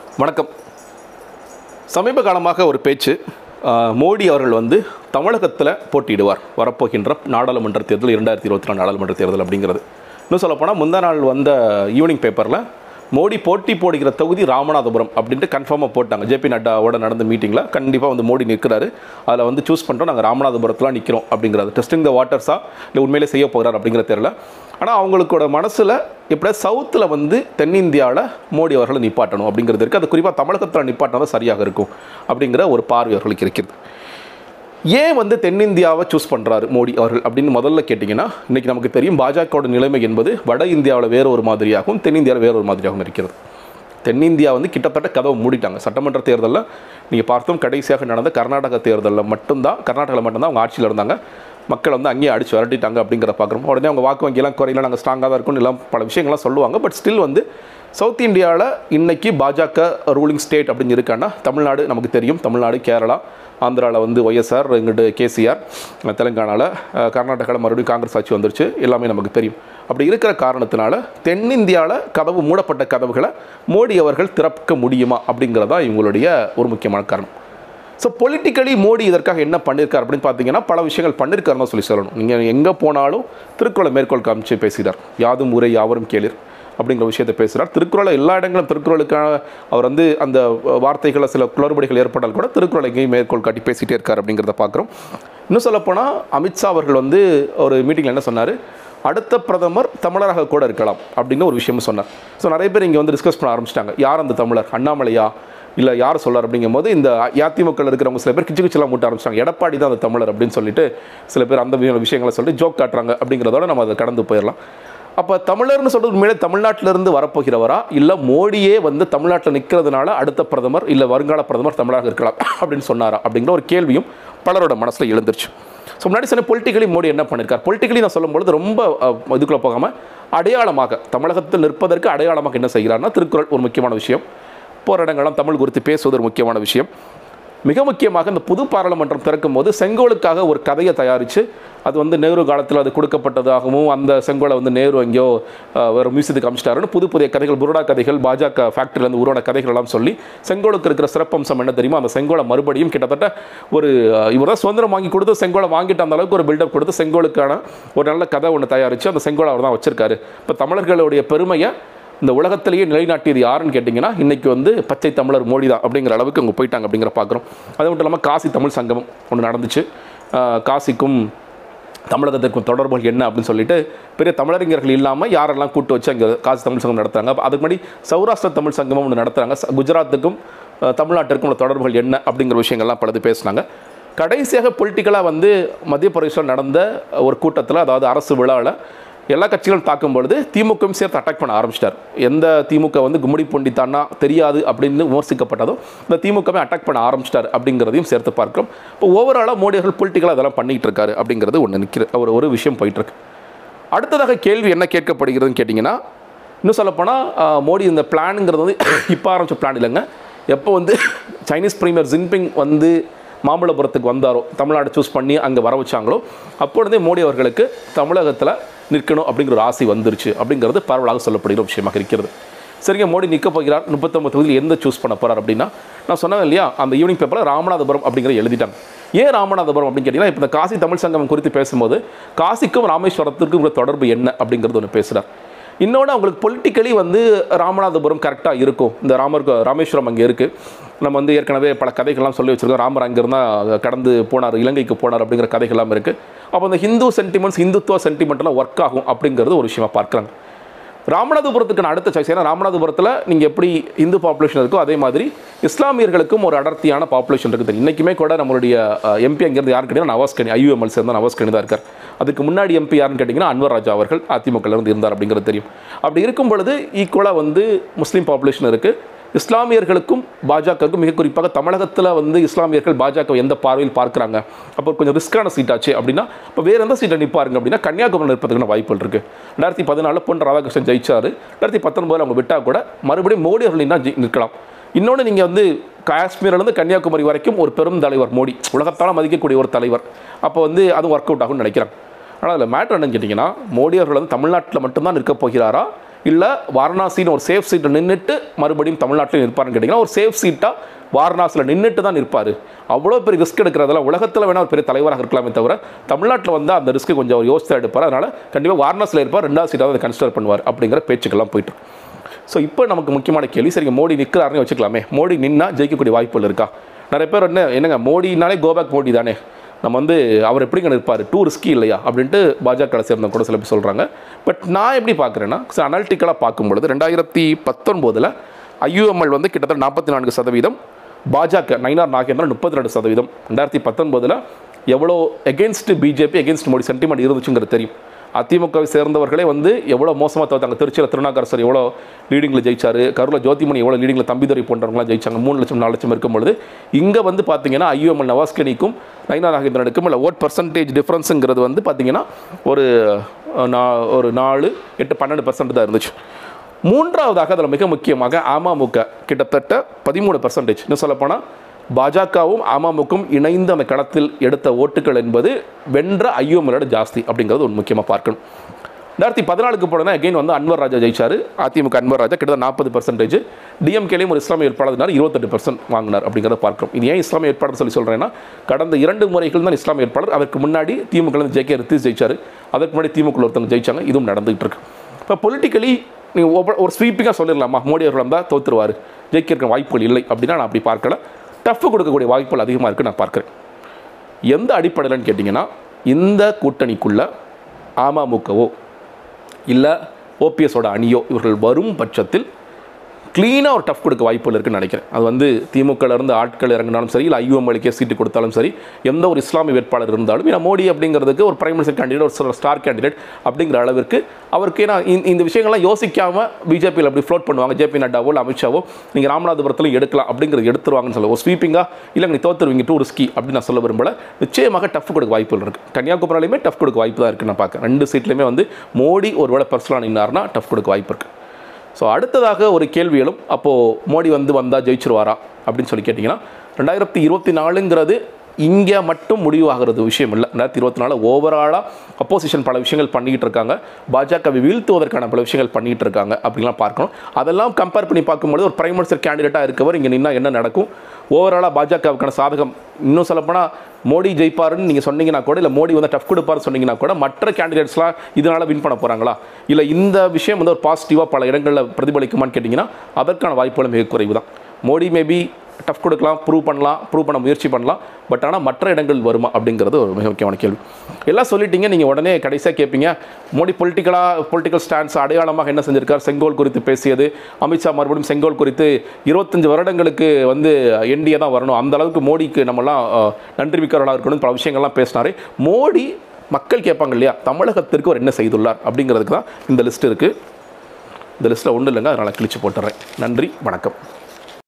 வணக்கம் சமீப காலமாக ஒரு பேச்சு ஆஹ், மோடி அவர்கள் வந்து தமிழகத்தில் போட்டியிடுவார் வரப்போகின்ற நாடாளுமன்ற தேர்தல் இரண்டாயிரத்தி இருபத்தி நாலு நாடாளுமன்ற தேர்தல் அப்படிங்கிறது இன்னும் சொல்லப்போனால் முந்தா நாள் வந்த ஈவினிங் பேப்பரில் மோடி போட்டி போடுகிற தொகுதி ராமநாதபுரம் அப்படின்ட்டு கன்ஃபார்மாக போட்டாங்க ஜேபி நட்டாவோட நடந்த மீட்டிங்கில் கண்டிப்பாக வந்து மோடி நிற்கிறாரு அதில் வந்து சூஸ் பண்ணிட்டோம் நாங்கள் ராமநாதபுரத்தில் நிற்கிறோம் அப்படிங்கிறது டெஸ்டிங் த வாட்டர்ஸா இல்லை உண்மையிலே செய்ய போகிறார் அப்படிங்கிற தெரியல ஆனால் அவங்களுக்கோட மனசில் எப்படியா சவுத்தில் வந்து தென்னிந்தியாவில் மோடி அவர்களை நிப்பாட்டணும் அப்படிங்கிறது இருக்குது அது குறிப்பாக தமிழகத்தில் நிப்பாட்டினா தான் சரியாக இருக்கும் அப்படிங்கிற ஒரு பார்வை அவர்களுக்கு இருக்கிறது ஏன் வந்து தென்னிந்தியாவை சூஸ் பண்ணுறாரு மோடி அவர்கள் அப்படின்னு முதல்ல கேட்டிங்கன்னா இன்றைக்கி நமக்கு தெரியும் பாஜகவோட நிலைமை என்பது வட இந்தியாவில் வேற ஒரு மாதிரியாகவும் தென்னிந்தியாவில் வேற ஒரு மாதிரியாகவும் இருக்கிறது தென்னிந்தியா வந்து கிட்டத்தட்ட கதவை மூடிட்டாங்க சட்டமன்ற தேர்தலில் நீங்கள் பார்த்தோம் கடைசியாக நடந்த கர்நாடக தேர்தலில் மட்டும்தான் கர்நாடகாவில் மட்டும்தான் அவங்க ஆட்சியில் இருந்தாங்க மக்கள் வந்து அங்கேயே அடிச்சு விரட்டிட்டாங்க அப்படிங்கிற பார்க்குறோம் உடனே அவங்க வாக்கு வங்கியெல்லாம் குறையில நாங்கள் ஸ்ட்ராங்காக தான் இருக்கும்னு எல்லாம் பல விஷயங்கள்லாம் சொல்லுவாங்க பட் ஸ்டில் வந்து சவுத் இந்தியாவில் இன்னைக்கு பாஜக ரூலிங் ஸ்டேட் அப்படின்னு இருக்கான்னா தமிழ்நாடு நமக்கு தெரியும் தமிழ்நாடு கேரளா ஆந்திராவில் வந்து ஒய்எஸ்ஆர் இங்கிட்டு கேசிஆர் தெலுங்கானாவில் கர்நாடகாவில் மறுபடியும் காங்கிரஸ் ஆட்சி வந்துருச்சு எல்லாமே நமக்கு தெரியும் அப்படி இருக்கிற காரணத்தினால தென்னிந்தியாவில் கதவு மூடப்பட்ட கதவுகளை மோடி அவர்கள் திறக்க முடியுமா அப்படிங்கிறதா இவங்களுடைய ஒரு முக்கியமான காரணம் ஸோ பொலிட்டிக்கலி மோடி இதற்காக என்ன பண்ணியிருக்கார் அப்படின்னு பார்த்தீங்கன்னா பல விஷயங்கள் பண்ணியிருக்காருன்னு தான் சொல்லி சொல்லணும் நீங்கள் எங்கே போனாலும் திருக்குறளை மேற்கோள் காமிச்சு பேசுகிறார் யாதும் ஊரே யாவரும் கேளிர் அப்படிங்கிற விஷயத்தை பேசுகிறார் திருக்குறளை எல்லா இடங்களும் திருக்குறளுக்கான அவர் வந்து அந்த வார்த்தைகளை சில குளறுபடிகள் ஏற்பட்டால் கூட திருக்குறளை எங்கேயும் மேற்கோள் காட்டி பேசிகிட்டே இருக்கார் அப்படிங்கிறத பார்க்குறோம் இன்னும் சொல்லப்போனால் அமித்ஷா அவர்கள் வந்து ஒரு மீட்டிங்கில் என்ன சொன்னார் அடுத்த பிரதமர் தமிழராக கூட இருக்கலாம் அப்படின்னு ஒரு விஷயமும் சொன்னார் ஸோ நிறைய பேர் இங்கே வந்து டிஸ்கஸ் பண்ண ஆரம்பிச்சிட்டாங்க யார் அந்த தமிழர் அண்ணாமலையா இல்லை யார் சொல்லார் அப்படிங்கும் போது இந்த அதிமுகவில் இருக்கிறவங்க சில பேர் கிச்சு கிச்சலாம் மூட்ட ஆரம்பிச்சிட்டாங்க எடப்பாடி தான் அந்த தமிழர் அப்படின்னு சொல்லிட்டு சில பேர் அந்த வி- விஷயங்களை சொல்லிட்டு ஜோக் காட்டுறாங்க அப்படிங்கிறதோட நம்ம அதை கடந்து போயிடலாம் அப்போ தமிழர்னு சொல்றது உண்மையிலே தமிழ்நாட்டிலிருந்து வரப்போகிறவரா இல்லை மோடியே வந்து தமிழ்நாட்டில் நிற்கிறதுனால அடுத்த பிரதமர் இல்லை வருங்கால பிரதமர் தமிழாக இருக்கலாம் அப்படின்னு சொன்னாரா அப்படிங்கிற ஒரு கேள்வியும் பலரோட மனசில் எழுந்துருச்சு ஸோ முன்னாடி சொன்ன பொலிட்டிக்கலி மோடி என்ன பண்ணியிருக்கார் பொலிட்டிக்கலி நான் சொல்லும்பொழுது ரொம்ப அஹ், இதுக்குள்ள போகாமல் அடையாளமாக தமிழகத்தில் நிற்பதற்கு அடையாளமாக என்ன செய்கிறார்னா திருக்குறள் ஒரு முக்கியமான விஷயம் போகிற இடங்கள்லாம் தமிழ் குறித்து பேசுவது ஒரு முக்கியமான விஷயம் மிக முக்கியமாக இந்த புது பாராளுமன்றம் திறக்கும் போது செங்கோலுக்காக ஒரு கதையை தயாரித்து அது வந்து நேரு காலத்தில் அது கொடுக்கப்பட்டதாகவும் அந்த செங்கோலை வந்து நேரு எங்கேயோ அஹ், வேறு மியூசியத்துக்கு அமிச்சிட்டாருன்னு புது புதிய கதைகள் புருடா கதைகள் பாஜக ஃபேக்ட்ரியிலேருந்து உருவான கதைகள் எல்லாம் சொல்லி செங்கோலுக்கு இருக்கிற சிறப்பம்சம் என்ன தெரியுமா அந்த செங்கோலை மறுபடியும் கிட்டத்தட்ட ஒரு அஹ், இவர் தான் சுதந்திரம் வாங்கி கொடுத்து செங்கோலை வாங்கிட்டு அந்த அளவுக்கு ஒரு பில்டப் கொடுத்து செங்கோலுக்கான ஒரு நல்ல கதை ஒன்று தயாரித்து அந்த செங்கோலை அவர் தான் வச்சிருக்காரு இப்போ தமிழர்களுடைய பெருமையை இந்த உலகத்திலேயே நிலைநாட்டியது யாருன்னு கேட்டிங்கன்னா இன்றைக்கி வந்து பச்சை தமிழர் மோடி தான் அப்படிங்கிற அளவுக்கு அவங்க போயிட்டாங்க அப்படிங்கிற பார்க்குறோம் அது மட்டும் இல்லாமல் காசி தமிழ் சங்கமம் ஒன்று நடந்துச்சு ஆஹ் காசிக்கும் தமிழகத்திற்கும் தொடர்புகள் என்ன அப்படின்னு சொல்லிட்டு பெரிய தமிழறிஞர்கள் இல்லாமல் யாரெல்லாம் கூட்டு வச்சு அங்கே காசி தமிழ் சங்கம் நடத்துறாங்க அப்ப அதுக்கு முன்னாடி சௌராஷ்டிர தமிழ் சங்கமம் ஒன்று நடத்துகிறாங்க ச- குஜராத்துக்கும் ஆஹ் தமிழ்நாட்டிற்கும் உள்ள தொடர்புகள் என்ன அப்படிங்கிற விஷயங்கள்லாம் பலது பேசுனாங்க கடைசியாக பொலிட்டிக்கலாக வந்து மத்திய பிரதேசம் நடந்த ஒரு கூட்டத்தில் அதாவது அரசு விழாவில் எல்லா கட்சிகளும் தாக்கும் பொழுது திமுகவும் சேர்த்து அட்டாக் பண்ண ஆரம்பிச்சிட்டார் எந்த திமுக வந்து கும்மிடி பூண்டி தானா தெரியாது அப்படின்னு விமர்சிக்கப்பட்டதோ இந்த திமுகவே அட்டாக் பண்ண ஆரம்பிச்சிட்டார் அப்படிங்கிறதையும் சேர்த்து பார்க்கிறோம் இப்போ ஓவராலாக மோடி அவர்கள் பொலிட்டிக்கலாக அதெல்லாம் பண்ணிட்டு இருக்காரு அப்படிங்கிறது ஒன்று நிற்கிற ஒரு ஒரு விஷயம் போயிட்டு இருக்கு அடுத்ததாக கேள்வி என்ன கேட்கப்படுகிறதுன்னு கேட்டிங்கன்னா இன்னும் சொல்லப்போனால் ஆஹ், மோடி இந்த பிளானுங்கிறது வந்து இப்போ ஆரம்பிச்ச பிளான் இல்லைங்க எப்போ வந்து சைனீஸ் பிரீமியர் ஜின்பிங் வந்து மாமல்லபுரத்துக்கு வந்தாரோ தமிழ்நாடு சூஸ் பண்ணி அங்கே வர வச்சாங்களோ அப்பொழுதே மோடி அவர்களுக்கு தமிழகத்தில் நிற்கணும் அப்படிங்கிற ஒரு ஆசை வந்துருச்சு அப்படிங்கிறது பரவலாக சொல்லப்படுகிற விஷயமாக இருக்கிறது சரிங்க மோடி நிற்க போகிறார் முப்பத்தொம்பது தொகுதியில் எந்த சூஸ் பண்ண போகிறார் அப்படின்னா நான் சொன்னேன் இல்லையா அந்த ஈவினிங் பேப்பரில் ராமநாதபுரம் அப்படிங்கிற எழுதிட்டாங்க ஏன் ராமநாதபுரம் அப்படின்னு கேட்டிங்கன்னா இப்போ இந்த காசி தமிழ் சங்கம் குறித்து பேசும்போது காசிக்கும் ராமேஸ்வரத்திற்கும் உள்ள தொடர்பு என்ன அப்படிங்கிறது ஒன்று பேசுகிறார் இன்னொன்று அவங்களுக்கு பொலிட்டிக்கலி வந்து ராமநாதபுரம் கரெக்டாக இருக்கும் இந்த ராமர் கோ- ராமேஸ்வரம் அங்கே இருக்குது நம்ம வந்து ஏற்கனவே பல கதைகள்லாம் சொல்லி வச்சிருக்கோம் ராமர் அங்கேருந்தா கடந்து போனார் இலங்கைக்கு போனார் அப்படிங்கிற கதைகள்லாம் இருக்குது அப்போ அந்த ஹிந்து சென்டிமெண்ட்ஸ் இந்துத்துவ சென்டிமெண்ட்லாம் ஒர்க் ஆகும் அப்படிங்கிறது ஒரு விஷயமா பார்க்குறாங்க ராமநாதபுரத்துக்கான அடுத்த சாய்ஸ் ஏன்னா ராமநாதபுரத்தில் நீங்கள் எப்படி இந்து பாப்புலேஷன் இருக்கோ அதே மாதிரி இஸ்லாமியர்களுக்கும் ஒரு அடர்த்தியான பாப்புலேஷன் இருக்குது இன்றைக்குமே கூட நம்மளுடைய எம்பி அங்கேருந்து யாருன்னு கேட்டிங்கன்னா நவாஸ் கனி ஐயூஎம்எல் சேர்ந்த நவாஸ் கனி தான் இருக்கார் அதுக்கு முன்னாடி எம்பி யாருன்னு கேட்டிங்கன்னா அன்வர் ராஜா அவர்கள் அதிமுகல இருந்து இருந்தார் அப்படிங்கிறது தெரியும் அப்படி இருக்கும் பொழுது ஈக்குவலாக வந்து முஸ்லீம் பாப்புலேஷன் இருக்குது இஸ்லாமியர்களுக்கும் பாஜகவுக்கும் மிக குறிப்பாக தமிழகத்தில் வந்து இஸ்லாமியர்கள் பாஜக எந்த பார்வையில் பார்க்குறாங்க அப்போ கொஞ்சம் ரிஸ்க்கான சீட்டாச்சு அப்படின்னா இப்போ வேறு எந்த சீட்டை நிற்பாருங்க அப்படின்னா கன்னியாகுமரி நிற்பதுக்கான வாய்ப்புகள் இருக்குது ரெண்டாயிரத்தி பதினாலில் பொன் ராதாகிருஷ்ணன் ஜெயிச்சாரு ரெண்டாயிரத்தி பத்தொன்பதில் அவங்க விட்டால் கூட மறுபடியும் மோடி அவர்கள் நின்னா ஜெயி- நிற்கலாம் இன்னொன்று நீங்கள் வந்து காஷ்மீர்லேருந்து கன்னியாகுமரி வரைக்கும் ஒரு பெரும் தலைவர் மோடி உலகத்தால் மதிக்கக்கூடிய ஒரு தலைவர் அப்போ வந்து அது ஒர்க் அவுட் ஆகும்னு நினைக்கிறாங்க ஆனால் அதில் மேட்ரு என்னன்னு கேட்டிங்கன்னா மோடி அவர்கள் வந்து தமிழ்நாட்டில் மட்டும்தான் நிற்க போகிறாரா இல்லை வாரணாசின்னு ஒரு சேஃப் சீட்டில் நின்றுட்டு மறுபடியும் தமிழ்நாட்டில் நிற்பாருன்னு கேட்டிங்கன்னா ஒரு சேஃப் சீட்டாக வாரணாசியில் நின்றுட்டு தான் நிற்பார் அவ்வளோ பெரிய ரிஸ்க் எடுக்கிறதெல்லாம் உலகத்தில் வேணால் ஒரு பெரிய தலைவராக இருக்கலாமே தவிர தமிழ்நாட்டில் வந்து அந்த ரிஸ்க்கு கொஞ்சம் அவர் யோசித்து எடுப்பார் அதனால் கண்டிப்பாக வாரணாசியில் இருப்பார் ரெண்டாவது சீட்டாக அதை கன்சிடர் பண்ணுவார் அப்படிங்கிற பேச்சுக்கெல்லாம் போயிட்டு ஸோ இப்போ நமக்கு முக்கியமான கேள்வி சரிங்க மோடி நிற்கிறாருன்னு வச்சுக்கலாமே மோடி நின்னா ஜெயிக்கக்கூடிய வாய்ப்புகள் இருக்கா நிறைய பேர் என்ன என்னங்க மோடினாலே கோபேக் மோடி தானே நம்ம வந்து அவர் எப்படிங்க நிற்பார் டூ ரிஸ்கி இல்லையா அப்படின்ட்டு பாஜக சேர்ந்த கூட சில பேர் சொல்கிறாங்க பட் நான் எப்படி பார்க்குறேன்னா அனாலிட்டிக்கலாக பார்க்கும்பொழுது ரெண்டாயிரத்தி பத்தொன்பதில் ஐயூஎம்எல் வந்து கிட்டத்தட்ட நாற்பத்தி நான்கு சதவீதம் பாஜக நயினார் நாகேந்திரன் முப்பத்தி ரெண்டு சதவீதம் ரெண்டாயிரத்தி பத்தொன்பதில் எவ்வளோ against BJP against Modi sentiment இருந்துச்சுங்கிறது தெரியும் அதிமுகவை சேர்ந்தவர்களே வந்து எவ்வளோ மோசமாக தோத்தாங்க திருச்சியில் திருநாகரசர் எவ்வளோ லீடிங்கில் ஜெயிச்சாரு கரூரில் ஜோதிமணி எவ்வளோ லீடிங்கில் தம்பிதுரை போன்றவங்களாம் ஜெயிச்சாங்க மூணு லட்சம் நாலு லட்சம் இருக்கும் பொழுது இங்கே வந்து பார்த்தீங்கன்னா ஐயூஎம்எல் நவாஸ்கனிக்கும் நயினா நாகேந்திரனுக்கும் இல்லை ஓட் பர்சன்டேஜ் டிஃப்ரென்ஸுங்கிறது வந்து பார்த்தீங்கன்னா ஒரு அஹ், நா- ஒரு நாலு எட்டு பன்னெண்டு பர்சன்ட் தான் இருந்துச்சு மூன்றாவதாக அதில் மிக முக்கியமாக அமமுக கிட்டத்தட்ட பதிமூணு பர்சன்டேஜ் இன்னும் சொல்லப்போனால் பாஜகவும் அமமுகவும் இணைந்து அந்த களத்தில் எடுத்த ஓட்டுகள் என்பது வென்ற ஐயோமலோட ஜாஸ்தி அப்படிங்கிறது ஒரு முக்கியமாக பார்க்கணும் ரெண்டாயிரத்தி பதினாலுக்கு போனோன்னா அகைன் வந்து அன்வர் ராஜா ஜெயிச்சார் அதிமுக அன்வர் ராஜா கிட்டத்தட்ட நாற்பது பர்சன்டேஜ் டிஎம்கேலையும் ஒரு இஸ்லாமிய வேட்பாளர் இருபத்தெட்டு பர்சன்ட் வாங்கினார் அப்படிங்கிறத பார்க்கிறோம் இது ஏன் இஸ்லாமிய வேட்பாளர் சொல்லி சொல்கிறேன்னா கடந்த இரண்டு முறைகள் தான் இஸ்லாமிய வேட்பாளர் அதற்கு முன்னாடி திமுக ஜே கே ரித்திஸ் ஜெயிச்சார் அதற்கு முன்னாடி திமுக ஒருத்தவங்க ஜெயிச்சாங்க இதுவும் நடந்துகிட்டு இருக்கு இப்போ பொலிட்டிக்கலி நீங்கள் ஒரு ஸ்வீப்பிங்காக சொல்லிடலாமா மோடி அவர்கள் வந்தால் தோத்துருவார் ஜெயிக்கிறதுக்கு வாய்ப்புகள் இல்லை அப்படின்னா நான் அப்படி பார்க்கல டஃப் கொடுக்கக்கூடிய வாய்ப்புகள் அதிகமாக இருக்குது நான் பார்க்குறேன் எந்த அடிப்படையில்னு கேட்டிங்கன்னா இந்த கூட்டணிக்குள்ள அமமுகவோ இல்லை ஓபிஎஸோட அணியோ இவர்கள் வரும் பட்சத்தில் க்ளீனாக ஒரு டஃப் கொடுக்க வாய்ப்புகள் இருக்குன்னு நினைக்கிறேன் அது வந்து திமுகல இருந்து ஆட்கள் இறங்கினாலும் சரி இல்லை ஐயூஎம்எலுக்கே சீட்டு கொடுத்தாலும் சரி எந்த ஒரு இஸ்லாமிய வேட்பாளர் இருந்தாலும் ஏன்னா மோடி அப்படிங்கிறதுக்கு ஒரு பிரைம் மினிஸ்டர் கேண்டிடேட் ஒரு ஸ்டார் கேண்டிடேட் அப்படிங்கிற அளவிற்கு அவருக்கு ஏன்னா இந்த- இந்த விஷயங்கள்லாம் யோசிக்காம பிஜேபியில் அப்படி ஃப்ளோட் பண்ணுவாங்க ஜேபி நட்டாவோ இல்லை அமித்ஷாவோ நீங்கள் ராமநாதபுரத்தில் எடுக்கலாம் அப்படிங்கிறது எடுத்துருவாங்கன்னு சொல்ல ஒரு ஸ்வீப்பிங்காக இல்லை நீ தோத்துருவீங்க டூ ரிஸ்கி அப்படின்னு நான் சொல்ல விரும்பல நிச்சயமாக டஃப் கொடுக்க வாய்ப்புகள் இருக்குது கன்னியாகுமரியிலுமே டஃப் கொடுக்க வாய்ப்பு தான் இருக்குது நான் பார்க்குறேன் ரெண்டு சீட்லையுமே வந்து மோடி ஒருவேளை பர்சனலாக நின்னார்னா டஃப் கொடுக்க வாய்ப்பு இருக்குது ஸோ அடுத்ததாக ஒரு கேள்வி எழும் அப்போது மோடி வந்து வந்தால் ஜெயிச்சிருவாரா அப்படின்னு சொல்லி கேட்டிங்கன்னா ரெண்டாயிரத்தி இருபத்தி நாலுங்கிறது இங்கே மட்டும் முடிவாகிறது விஷயம் இல்லை ரெண்டாயிரத்தி இருபத்தி நாலு ஓவராலாக அப்போசிஷன் பல விஷயங்கள் பண்ணிக்கிட்டு இருக்காங்க பாஜகவை வீழ்த்துவதற்கான பல விஷயங்கள் பண்ணிக்கிட்டு இருக்காங்க அப்படின்லாம் பார்க்கணும் அதெல்லாம் கம்பேர் பண்ணி பார்க்கும்போது ஒரு பிரைம் மினிஸ்டர் கேண்டிடேட்டாக இருக்கவர் இங்கே நின்னா என்ன நடக்கும் ஓவராலாக பாஜகவுக்கான சாதகம் இன்னும் சொல்லப்போனால் மோடி ஜெயிப்பாருன்னு நீங்கள் சொன்னீங்கன்னா கூட இல்லை மோடி வந்து டஃப் கொடுப்பாருன்னு சொன்னீங்கன்னா கூட மற்ற கேண்டிடேட்ஸ்லாம் இதனால் வின் பண்ண போகிறாங்களா இல்லை இந்த விஷயம் வந்து ஒரு பாசிட்டிவாக பல இடங்களில் பிரதிபலிக்குமான்னு கேட்டிங்கன்னா அதற்கான வாய்ப்புகளும் மிக குறைவு தான் மோடி மேபி டஃப் கொடுக்கலாம் ப்ரூவ் பண்ணலாம் ப்ரூவ் பண்ண முயற்சி பண்ணலாம் பட் ஆனால் மற்ற இடங்கள் வருமா அப்படிங்கிறது ஒரு மிக முக்கியமான கேள்வி எல்லாம் சொல்லிட்டீங்க நீங்கள் உடனே கடைசியாக கேட்பீங்க மோடி பொலிட்டிக்கலாக பொலிட்டிக்கல் ஸ்டாண்ட்ஸ் அடையாளமாக என்ன செஞ்சிருக்கார் செங்கோல் குறித்து பேசியது அமித்ஷா மறுபடியும் செங்கோல் குறித்து இருபத்தஞ்சு வருடங்களுக்கு வந்து என்டிஏ தான் வரணும் அந்த அளவுக்கு மோடிக்கு நம்மலாம் அஹ், நன்றி மிக்கவர்களாக இருக்கணும் பல விஷயங்கள்லாம் பேசினாரு மோடி மக்கள் கேட்பாங்க இல்லையா தமிழகத்திற்கு அவர் என்ன செய்துள்ளார் அப்படிங்கிறதுக்கு தான் இந்த லிஸ்ட் இருக்குது இந்த லிஸ்ட்டில் ஒன்றும் இல்லைங்க அதனால் கிழிச்சு போட்டுறேன் நன்றி வணக்கம்